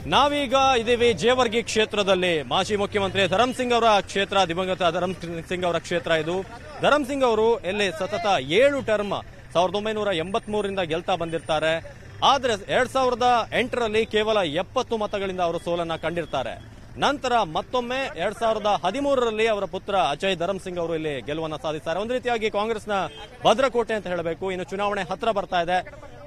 ನಾವೀಗ ಇದೀವಿ ಜೇವರ್ಗಿ ಕ್ಷೇತ್ರದಲ್ಲಿ ಮಾಜಿ ಮುಖ್ಯಮಂತ್ರಿ ಧರಮ್ ಸಿಂಗ್ ಅವರ ಕ್ಷೇತ್ರ ದಿವಂಗತ ಧರಮ್ ಸಿಂಗ್ ಅವರ ಕ್ಷೇತ್ರ ಇದು ಧರಮ್ ಸಿಂಗ್ ಅವರು ಎಲ್ಲಿ ಸತತ ಏಳು ಟರ್ಮ್ ಸಾವಿರದ ಒಂಬೈನೂರ ಎಂಬತ್ಮೂರರಿಂದ ಗೆಲ್ತಾ ಬಂದಿರ್ತಾರೆ ಆದ್ರೆ ಎರಡ್ ಸಾವಿರದ ಎಂಟರಲ್ಲಿ ಕೇವಲ ಎಪ್ಪತ್ತು ಮತಗಳಿಂದ ಅವರು ಸೋಲನ್ನ ಕಂಡಿರ್ತಾರೆ ನಂತರ ಮತ್ತೊಮ್ಮೆ ಎರಡ್ ಸಾವಿರದ ಹದಿಮೂರರಲ್ಲಿ ಅವರ ಪುತ್ರ ಅಜಯ್ ಧರಮ್ ಸಿಂಗ್ ಅವರು ಇಲ್ಲಿ ಗೆಲುವನ್ನ ಸಾಧಿಸ್ತಾರೆ ಒಂದು ರೀತಿಯಾಗಿ ಕಾಂಗ್ರೆಸ್ನ ಭದ್ರಕೋಟೆ ಅಂತ ಹೇಳಬೇಕು ಇನ್ನು ಚುನಾವಣೆ ಹತ್ರ ಬರ್ತಾ ಇದೆ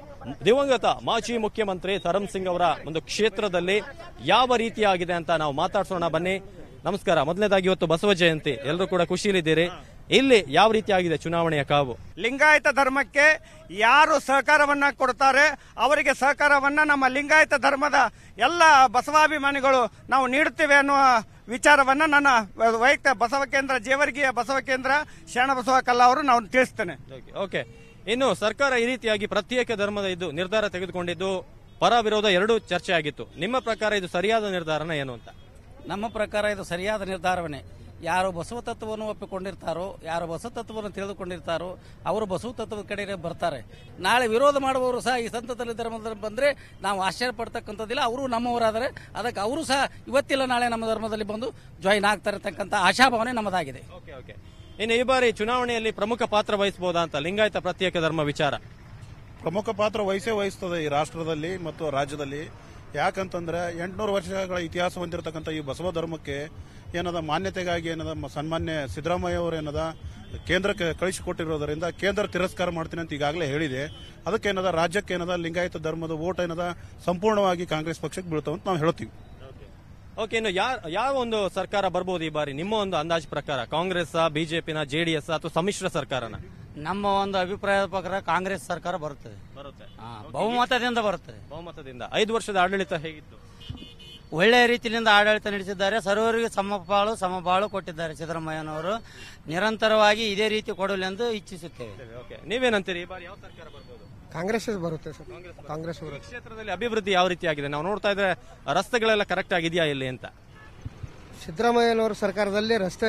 ದಿವಂಗತ ಮಾಜಿ ಮುಖ್ಯಮಂತ್ರಿ ಧರಮ್ ಸಿಂಗ್ ಅವರ ಒಂದು ಕ್ಷೇತ್ರದಲ್ಲಿ ಯಾವ ರೀತಿಯಾಗಿದೆ ಅಂತ ನಾವು ಮಾತಾಡ್ಸೋಣ ಬನ್ನಿ ನಮಸ್ಕಾರ ಮೊದಲನೇದಾಗಿ ಇವತ್ತು ಬಸವ ಜಯಂತಿ ಎಲ್ಲರೂ ಕೂಡ ಖುಷಿಯಲ್ಲಿದ್ದೀರಿ ಇಲ್ಲಿ ಯಾವ ರೀತಿಯಾಗಿದೆ ಚುನಾವಣೆಯ ಕಾವು ಲಿಂಗಾಯತ ಧರ್ಮಕ್ಕೆ ಯಾರು ಸಹಕಾರವನ್ನ ಕೊಡ್ತಾರೆ ಅವರಿಗೆ ಸಹಕಾರವನ್ನ ನಮ್ಮ ಲಿಂಗಾಯತ ಧರ್ಮದ ಎಲ್ಲ ಬಸವಾಭಿಮಾನಿಗಳು ನಾವು ನೀಡುತ್ತೇವೆ ಅನ್ನುವ ವಿಚಾರವನ್ನ ನನ್ನ ವೈಯಕ್ತಿಕ ಬಸವ ಕೇಂದ್ರ ಜೇವರ್ಗಿಯ ಬಸವ ಕೇಂದ್ರ ಶರಣಬಸವ ಕಲ್ಲ ಅವರು ನಾವು ತಿಳಿಸ್ತೇನೆ ಓಕೆ ಇನ್ನು ಸರ್ಕಾರ ಈ ರೀತಿಯಾಗಿ ಪ್ರತ್ಯೇಕ ಧರ್ಮದ ಇದು ನಿರ್ಧಾರ ತೆಗೆದುಕೊಂಡಿದ್ದು ಪರ ವಿರೋಧ ಎರಡೂ ಚರ್ಚೆ ಆಗಿತ್ತು ನಿಮ್ಮ ಪ್ರಕಾರ ಇದು ಸರಿಯಾದ ನಿರ್ಧಾರನ ಏನು ಅಂತ ನಮ್ಮ ಪ್ರಕಾರ ಇದು ಸರಿಯಾದ ನಿರ್ಧಾರವೇ ಯಾರು ಬಸವ ತತ್ವವನ್ನು ಒಪ್ಪಿಕೊಂಡಿರ್ತಾರೋ ಯಾರು ಬಸವ ತತ್ವವನ್ನು ತಿಳಿದುಕೊಂಡಿರ್ತಾರೋ ಅವರು ಬಸವ ತತ್ವದ ಕಡೆಗೆ ಬರ್ತಾರೆ ನಾಳೆ ವಿರೋಧ ಮಾಡುವವರು ಸಹ ಈ ಸಂತದಲ್ಲಿ ಧರ್ಮದಲ್ಲಿ ಬಂದ್ರೆ ನಾವು ಆಶ್ಚರ್ಯ ಪಡ್ತಕ್ಕಂಥದ್ದಿಲ್ಲ ಅವರು ನಮ್ಮವರಾದರೆ ಅದಕ್ಕೆ ಅವರು ಸಹ ಇವತ್ತಿಲ್ಲ ನಾಳೆ ನಮ್ಮ ಧರ್ಮದಲ್ಲಿ ಬಂದು ಜಾಯಿನ್ ಆಗ್ತಾರೆ ಅಂತಕ್ಕಂಥ ಆಶಾಭಾವನೆ ನಮ್ಮದಾಗಿದೆ ಓಕೆ ಓಕೆ ಇನ್ನು ಈ ಬಾರಿ ಚುನಾವಣೆಯಲ್ಲಿ ಪ್ರಮುಖ ಪಾತ್ರ ವಹಿಸಬಹುದಾ ಅಂತ ಲಿಂಗಾಯತ ಪ್ರತ್ಯೇಕ ಧರ್ಮ ವಿಚಾರ ಪ್ರಮುಖ ಪಾತ್ರ ವಹಿಸೇ ವಹಿಸ್ತದೆ ಈ ರಾಷ್ಟ್ರದಲ್ಲಿ ಮತ್ತು ರಾಜ್ಯದಲ್ಲಿ ಯಾಕಂತಂದ್ರೆ ಎಂಟುನೂರು ವರ್ಷಗಳ ಇತಿಹಾಸ ಹೊಂದಿರತಕ್ಕಂಥ ಈ ಬಸವ ಧರ್ಮಕ್ಕೆ ಏನದ ಮಾನ್ಯತೆಗಾಗಿ ಏನದ ಮ- ಸನ್ಮಾನ್ಯ ಸಿದ್ದರಾಮಯ್ಯ ಅವರು ಏನದ ಕೇಂದ್ರಕ್ಕೆ ಕಳಿಸಿಕೊಟ್ಟಿರೋದರಿಂದ ಕೇಂದ್ರ ತಿರಸ್ಕಾರ ಮಾಡ್ತೀನಿ ಅಂತ ಈಗಾಗಲೇ ಹೇಳಿದೆ ಅದಕ್ಕೆ ಏನದ ರಾಜ್ಯಕ್ಕೆ ಏನದ ಲಿಂಗಾಯತ ಧರ್ಮದ ಓಟ್ ಏನದ ಸಂಪೂರ್ಣವಾಗಿ ಕಾಂಗ್ರೆಸ್ ಪಕ್ಷಕ್ಕೆ ಬೀಳ್ತಾವ ಅಂತ ನಾವು ಹೇಳ್ತೀವಿ ಓಕೆ ಇನ್ನು ಯಾರ್ ಯಾವ ಒಂದು ಸರ್ಕಾರ ಬರ್ಬೋದು ಈ ಬಾರಿ ನಿಮ್ಮ ಒಂದು ಅಂದಾಜು ಪ್ರಕಾರ ಕಾಂಗ್ರೆಸ್ ಬಿಜೆಪಿನ ಜೆಡಿಎಸ್ ಅಥವಾ ಸಮ್ಮಿಶ್ರ ಸರ್ಕಾರನ ನಮ್ಮ ಒಂದು ಅಭಿಪ್ರಾಯದ ಪ್ರಕಾರ ಕಾಂಗ್ರೆಸ್ ಸರ್ಕಾರ ಬರುತ್ತದೆ ಬರುತ್ತೆ ಆ, ಬಹುಮತದಿಂದ ಬರುತ್ತದೆ ಬಹುಮತದಿಂದ ಐದು ವರ್ಷದ ಆಡಳಿತ ಹೇಗಿತ್ತು ಒಳ್ಳೆಯ ರೀತಿಯಿಂದ ಆಡಳಿತ ನಡೆಸಿದ್ದಾರೆ ಸರ್ವರಿಗೂ ಸಮಪಾಳು ಸಮಬಾಳು ಕೊಟ್ಟಿದ್ದಾರೆ ಸಿದ್ದರಾಮಯ್ಯನವರು ನಿರಂತರವಾಗಿ ಇದೇ ರೀತಿ ಕೊಡಲಿ ಎಂದು ಇಚ್ಛಿಸುತ್ತೇವೆ ಓಕೆ ನೀವೇನಂತೀರಿ ಈ ಬಾರಿ ಯಾವ ಸರ್ಕಾರ ಬರ್ಬೋದು ಕಾಂಗ್ರೆಸ್ ಬರುತ್ತೆ ಸರ್ ಕಾಂಗ್ರೆಸ್ ಈ ಕ್ಷೇತ್ರದಲ್ಲಿ ಅಭಿವೃದ್ಧಿ ಯಾವ ರೀತಿಯಾಗಿದೆ ನಾವು ನೋಡ್ತಾ ಇದ್ರೆ ರಸ್ತೆಗಳೆಲ್ಲ ಕರೆಕ್ಟ್ ಆಗಿದೆಯಾ ಇಲ್ಲಿ ಅಂತ ಸಿದ್ದರಾಮಯ್ಯನವರ ಸರ್ಕಾರದಲ್ಲಿ ರಸ್ತೆ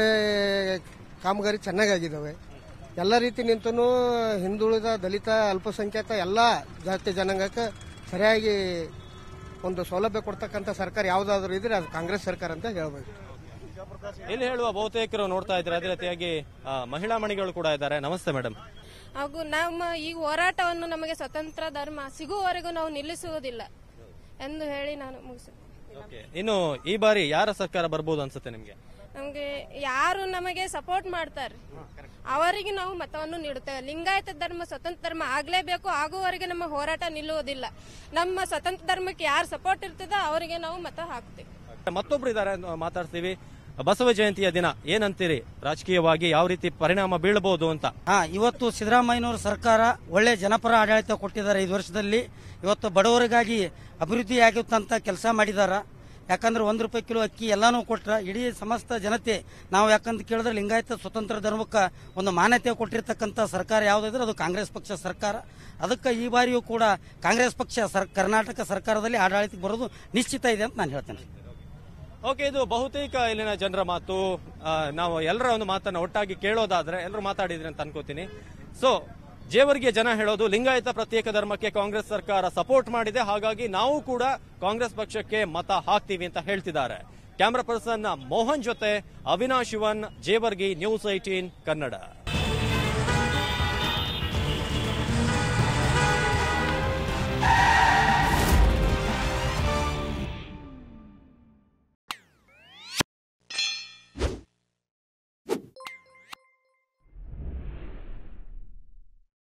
ಕಾಮಗಾರಿ ಚೆನ್ನಾಗಾಗಿದ್ದಾವೆ ಎಲ್ಲ ರೀತಿ ನಿಂತೂ ಹಿಂದುಳಿದ ದಲಿತ ಅಲ್ಪಸಂಖ್ಯಾತ ಎಲ್ಲ ಜಾತಿ ಜನಾಂಗಕ್ಕೆ ಸರಿಯಾಗಿ ಒಂದು ಸೌಲಭ್ಯ ಕೊಡ್ತಕ್ಕಂಥ ಸರ್ಕಾರ ಯಾವುದಾದ್ರೂ ಇದ್ರೆ ಅದು ಕಾಂಗ್ರೆಸ್ ಸರ್ಕಾರ ಅಂತ ಹೇಳ್ಬೇಕು ಇಲ್ಲಿ ಹೇಳುವ ಬಹುತೇಕರು ನೋಡ್ತಾ ಇದ್ರೆ ಅದೇ ರೀತಿಯಾಗಿ ಆ, ಮಹಿಳಾ ಮಣಿಗಳು ಕೂಡ ಇದ್ದಾರೆ ನಮಸ್ತೆ ಮೇಡಮ್ ಹಾಗೂ ನಮ್ಮ ಈ ಹೋರಾಟವನ್ನು ನಮಗೆ ಸ್ವತಂತ್ರ ಧರ್ಮ ಸಿಗುವವರೆಗೂ ನಾವು ನಿಲ್ಲಿಸುವುದಿಲ್ಲ ಎಂದು ಹೇಳಿ ನಾನು ಮುಗಿಸುತ್ತೇನೆ ಓಕೆ ಇನ್ನು ಈ ಬಾರಿ ಯಾರ ಸರ್ಕಾರ ಬರ್ಬೋದು ಅನ್ಸುತ್ತೆ ನಿಮ್ಗೆ ನಮಗೆ ಯಾರು ನಮಗೆ ಸಪೋರ್ಟ್ ಮಾಡ್ತಾರೆ ಅವರಿಗೆ ನಾವು ಮತವನ್ನು ನೀಡುತ್ತೇವೆ ಲಿಂಗಾಯತ ಧರ್ಮ ಸ್ವತಂತ್ರ ಧರ್ಮ ಆಗ್ಲೇಬೇಕು ಆಗುವವರೆಗೆ ನಮ್ಮ ಹೋರಾಟ ನಿಲ್ಲುವುದಿಲ್ಲ ನಮ್ಮ ಸ್ವತಂತ್ರ ಧರ್ಮಕ್ಕೆ ಯಾರು ಸಪೋರ್ಟ್ ಇರ್ತದೋ ಅವರಿಗೆ ನಾವು ಮತ ಹಾಕ್ತೇವೆ ಮತ್ತೊಬ್ರು ಇದ್ದಾರೆ ಮಾತಾಡ್ತೀವಿ ಬಸವ ಜಯಂತಿಯ ದಿನ ಏನಂತೀರಿ ರಾಜಕೀಯವಾಗಿ ಯಾವ ರೀತಿ ಪರಿಣಾಮ ಬೀಳಬಹುದು ಅಂತ ಹಾ ಇವತ್ತು ಸಿದ್ದರಾಮಯ್ಯನವರ ಸರ್ಕಾರ ಒಳ್ಳೆ ಜನಪರ ಆಡಳಿತ ಕೊಟ್ಟಿದ್ದಾರೆ ಐದು ವರ್ಷದಲ್ಲಿ ಇವತ್ತು ಬಡವರಿಗಾಗಿ ಅಭಿವೃದ್ಧಿ ಆಗುತ್ತಂತ ಕೆಲಸ ಮಾಡಿದಾರ ಯಾಕಂದ್ರೆ ಒಂದು ರೂಪಾಯಿ ಕಿಲೋ ಅಕ್ಕಿ ಎಲ್ಲಾನು ಕೊಟ್ರ ಇಡೀ ಸಮಸ್ತ ಜನತೆ ನಾವು ಯಾಕಂತ ಕೇಳಿದ್ರೆ ಲಿಂಗಾಯತ ಸ್ವತಂತ್ರ ಧರ್ಮಕ್ಕೆ ಒಂದು ಮಾನ್ಯತೆ ಕೊಟ್ಟಿರ್ತಕ್ಕಂಥ ಸರ್ಕಾರ ಯಾವುದಿದ್ರೆ ಅದು ಕಾಂಗ್ರೆಸ್ ಪಕ್ಷ ಸರ್ಕಾರ ಅದಕ್ಕೆ ಈ ಬಾರಿಯೂ ಕೂಡ ಕಾಂಗ್ರೆಸ್ ಪಕ್ಷ ಸರ್ ಕರ್ನಾಟಕ ಸರ್ಕಾರದಲ್ಲಿ ಆಡಳಿತಕ್ಕೆ ಬರೋದು ನಿಶ್ಚಿತ ಇದೆ ಅಂತ ನಾನು ಹೇಳ್ತೇನೆ ಓಕೆ ಇದು ಬಹುತೇಕ ಇಲ್ಲಿನ ಜನರ ಮಾತು ಆ, ನಾವು ಎಲ್ಲರ ಒಂದು ಮಾತನ್ನ ಒಟ್ಟಾಗಿ ಕೇಳೋದಾದ್ರೆ ಎಲ್ಲರೂ ಮಾತಾಡಿದ್ರಿ ಅಂತ ಅನ್ಕೋತೀನಿ ಸೊ ಜೇವರ್ಗಿಯ ಜನ ಹೇಳೋದು ಲಿಂಗಾಯತ ಪ್ರತ್ಯೇಕ ಧರ್ಮಕ್ಕೆ ಕಾಂಗ್ರೆಸ್ ಸರ್ಕಾರ ಸಪೋರ್ಟ್ ಮಾಡಿದೆ ಹಾಗಾಗಿ ನಾವು ಕೂಡ ಕಾಂಗ್ರೆಸ್ ಪಕ್ಷಕ್ಕೆ ಮತ ಹಾಕ್ತೀವಿ ಅಂತ ಹೇಳ್ತಿದ್ದಾರೆ ಕ್ಯಾಮರಾ ಪರ್ಸನ್ ಮೋಹನ್ ಜೊತೆ ಅವಿನಾಶ್ ಶಿವನ್ ಜೇವರ್ಗಿ ನ್ಯೂಸ್ ಐಟೀನ್ ಕನ್ನಡ